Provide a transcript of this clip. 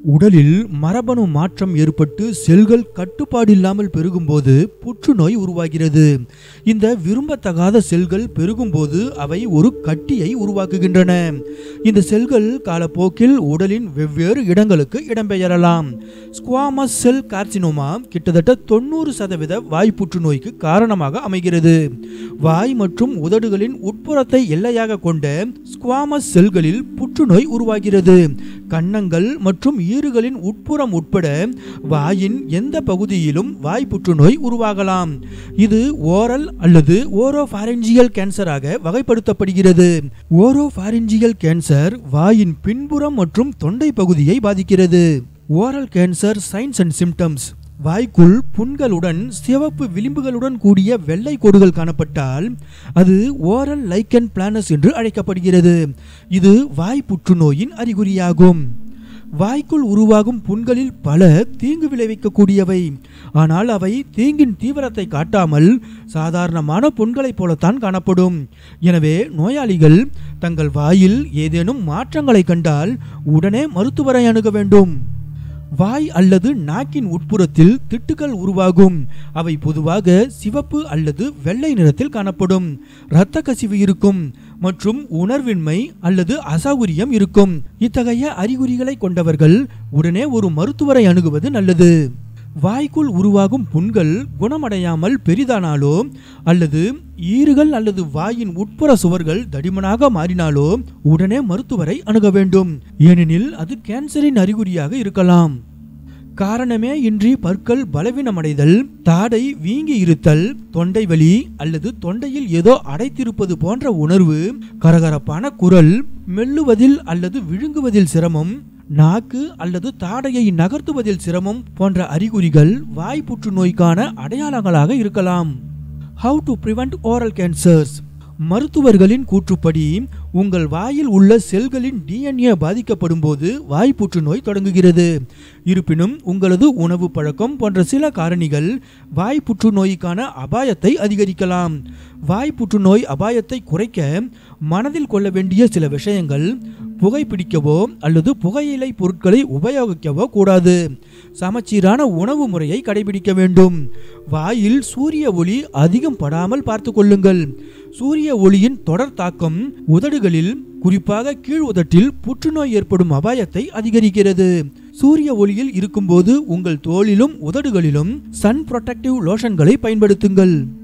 உடலில் மரபணு மாற்றம் ஏற்பட்டு செல்கள் கட்டுப்பாடு இல்லாமல் பெருகும்போது புற்றுநோய் உருவாகிறது இந்த விரும்பத்தகாத செல்கள் பெருகும்போது அவை ஒரு கட்டியை உருவாக்குகின்றன இந்த செல்கள் காலப்போக்கில் உடலின் வெவ்வேறு இடங்களுக்கு இடம்பெயரலாம் ஸ்குவாமஸ் செல் கார்சினோமா கிட்டத்தட்ட தொண்ணூறு சதவீத வாய் புற்றுநோய்க்கு காரணமாக அமைகிறது வாய் மற்றும் உதடுகளின் உட்புறத்தை எல்லையாக கொண்ட ஸ்குவாமஸ் செல்களில் புற்றுநோய் உருவாகிறது கன்னங்கள் மற்றும் ஈறுகளின் உட்புறம் உட்பட வாயின் எந்த பகுதியிலும் வாய் புற்றுநோய் உருவாகலாம் இது ஓரல் அல்லது ஓரோஃபாரெஞ்சியல் கேன்சராக வகைப்படுத்தப்படுகிறது ஓரோஃபாரெஞ்சியல் கேன்சர் வாயின் பின்புறம் மற்றும் தொண்டை பகுதியை பாதிக்கிறது oral cancer signs and symptoms வாய்க்குள் புண்களுடன் சிவப்பு விளிம்புகளுடன் கூடிய வெள்ளை கோடுகள் காணப்பட்டால் அது ஓரல் லைக்கன் பிளானஸ் என்று அழைக்கப்படுகிறது இது வாய் புற்றுநோயின் அறிகுறியாகும் வாய்க்குள் உருவாகும் புண்களில் பல தீங்கு விளைவிக்கக்கூடியவை ஆனால் அவை தீங்கின் தீவிரத்தை காட்டாமல் சாதாரணமான புண்களைப் போலத்தான் காணப்படும் எனவே நோயாளிகள் தங்கள் வாயில் ஏதேனும் மாற்றங்களை கண்டால் உடனே மருத்துவரை அணுக வேண்டும் வாய் அல்லது நாக்கின் உட்புறத்தில் திட்டுகள் உருவாகும் அவை பொதுவாக சிவப்பு அல்லது வெள்ளை நிறத்தில் காணப்படும் இரத்த கசிவு இருக்கும் மற்றும் உணர்வின்மை அல்லது அசௌகரியம் இருக்கும் இத்தகைய அறிகுறிகளை கொண்டவர்கள் உடனே ஒரு மருத்துவரை அணுகுவது நல்லது வாய்க்குள் உருவாகும் புண்கள் குணமடையாமல் பெரிதானாலோ அல்லது ஈறுகள் அல்லது வாயின் உட்புற சுவர்கள் தடிமனாக மாறினாலோ உடனே மருத்துவரை அணுக வேண்டும் ஏனெனில் அது கேன்சரின் அறிகுறியாக இருக்கலாம் காரணமே இன்றி பற்கள் பலவீனமடைதல் தாடை வீங்கி இருத்தல் தொண்டை வலி அல்லது தொண்டையில் ஏதோ அடைத்திருப்பது போன்ற உணர்வு கரகரப்பான குரல் மெல்லுவதில் அல்லது விழுங்குவதில் சிரமம் நாக்கு அல்லது தாடையை நகர்த்துவதில் சிரமம் போன்ற அறிகுறிகள் வாய் புற்றுநோய்க்கான அடையாளங்களாக இருக்கலாம் how to prevent oral cancers மருத்துவர்களின் கூற்றுப்படி உங்கள் வாயில் உள்ள செல்களின் டிஎன்ஏ பாதிக்கப்படும் போது வாய் புற்றுநோய் தொடங்குகிறது இருப்பினும் உங்களது உணவு பழக்கம் போன்ற சில காரணிகள் வாய் புற்றுநோய்க்கான அபாயத்தை அதிகரிக்கலாம் வாய் புற்றுநோய் அபாயத்தை குறைக்க மனதில் கொள்ள வேண்டிய சில விஷயங்கள் புகைப்பிடிக்கவோ அல்லது புகையிலை பொருட்களை உபயோகிக்கவோ கூடாது சமச்சீரான உணவு முறையை கடைபிடிக்க வேண்டும் வாயில் சூரிய ஒளி அதிகம் படாமல் பார்த்து கொள்ளுங்கள் சூரிய ஒளியின் தொடர் தாக்கம் உதடுகளில் குறிப்பாக கீழ் உதட்டில் புற்றுநோய் ஏற்படும் அபாயத்தை அதிகரிக்கிறது சூரிய ஒளியில் இருக்கும்போது உங்கள் தோலிலும் உதடுகளிலும் சன் புரொடெக்டிவ் லோஷன்களை பயன்படுத்துங்கள்